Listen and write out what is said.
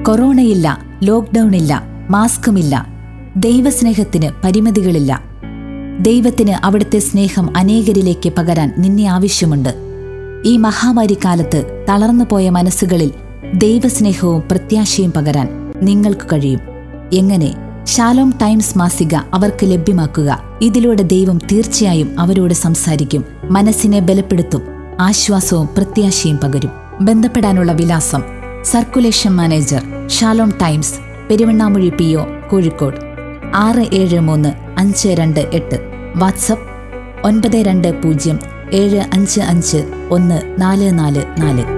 കൊറോണയില്ല lockdown ഇല്ല മാസ്കുമില്ല ദൈവസ്നേഹത്തിന് പരിമിതികളില്ല ദൈവത്തിന് അവിടുത്തെ സ്നേഹം അനേകരിലേക്ക് പകരാൻ നിന്നെ ആവശ്യമുണ്ട് ഈ മഹാമാരി കാലത്ത് തളർന്നുപോയ മനസ്സുകളിൽ ദൈവസ്നേഹവും പ്രത്യാശയും പകരാൻ നിങ്ങൾക്ക് കഴിയും എങ്ങനെ ഷാലോം ടൈംസ് മാസിക അവർക്ക് ലഭ്യമാക്കുക ഇതിലൂടെ ദൈവം തീർച്ചയായും അവരോട് സംസാരിക്കും മനസ്സിനെ ബലപ്പെടുത്തും ആശ്വാസവും പ്രത്യാശയും പകരും ബന്ധപ്പെടാനുള്ള വിലാസം circulation manager Shalom times Peruvannamuzhi P O Kozhikode ആറ് ഏഴ് മൂന്ന് അഞ്ച് രണ്ട് എട്ട് വാട്സപ്പ് ഒൻപത് രണ്ട് പൂജ്യം ഏഴ് അഞ്ച് അഞ്ച് ഒന്ന് നാല് നാല് നാല്